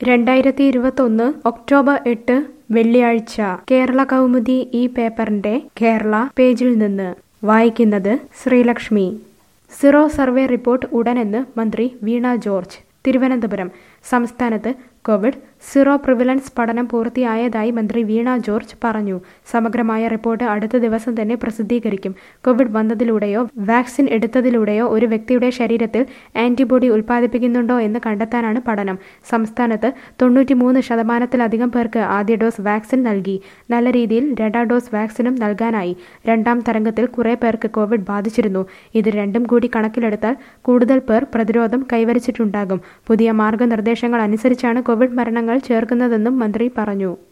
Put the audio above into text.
രണ്ടായിരത്തി ഇരുപത്തൊന്ന് ഒക്ടോബർ എട്ട് വെള്ളിയാഴ്ച കേരള കൗമുദി ഈ പേപ്പറിന്റെ കേരള പേജിൽ നിന്ന് വായിക്കുന്നത് ശ്രീലക്ഷ്മി സിറോ സർവേ റിപ്പോർട്ട് ഉടനെന്ന് മന്ത്രി വീണ ജോർജ് തിരുവനന്തപുരം സംസ്ഥാനത്ത് കോവിഡ് സീറോ പ്രിവിലൻസ് പഠനം പൂർത്തിയായതായി മന്ത്രി വീണ ജോർജ് പറഞ്ഞു സമഗ്രമായ റിപ്പോർട്ട് അടുത്ത ദിവസം തന്നെ പ്രസിദ്ധീകരിക്കും കോവിഡ് വന്നതിലൂടെയോ വാക്സിൻ എടുത്തതിലൂടെയോ ഒരു വ്യക്തിയുടെ ശരീരത്തിൽ ആന്റിബോഡി ഉൽപ്പാദിപ്പിക്കുന്നുണ്ടോ എന്ന് കണ്ടെത്താനാണ് പഠനം സംസ്ഥാനത്ത് തൊണ്ണൂറ്റിമൂന്ന് ശതമാനത്തിലധികം പേർക്ക് ആദ്യ ഡോസ് വാക്സിൻ നൽകി നല്ല രീതിയിൽ രണ്ടാം ഡോസ് വാക്സിനും നൽകാനായി രണ്ടാം തരംഗത്തിൽ കുറെ പേർക്ക് കോവിഡ് ബാധിച്ചിരുന്നു ഇത് രണ്ടും കൂടി കണക്കിലെടുത്താൽ കൂടുതൽ പേർ പ്രതിരോധം കൈവരിച്ചിട്ടുണ്ടാകും പുതിയ മാർഗനിർദ്ദേശങ്ങൾ അനുസരിച്ചാണ് കോവിഡ് മരണങ്ങൾ ചേർക്കുന്നതെന്നും മന്ത്രി പറഞ്ഞു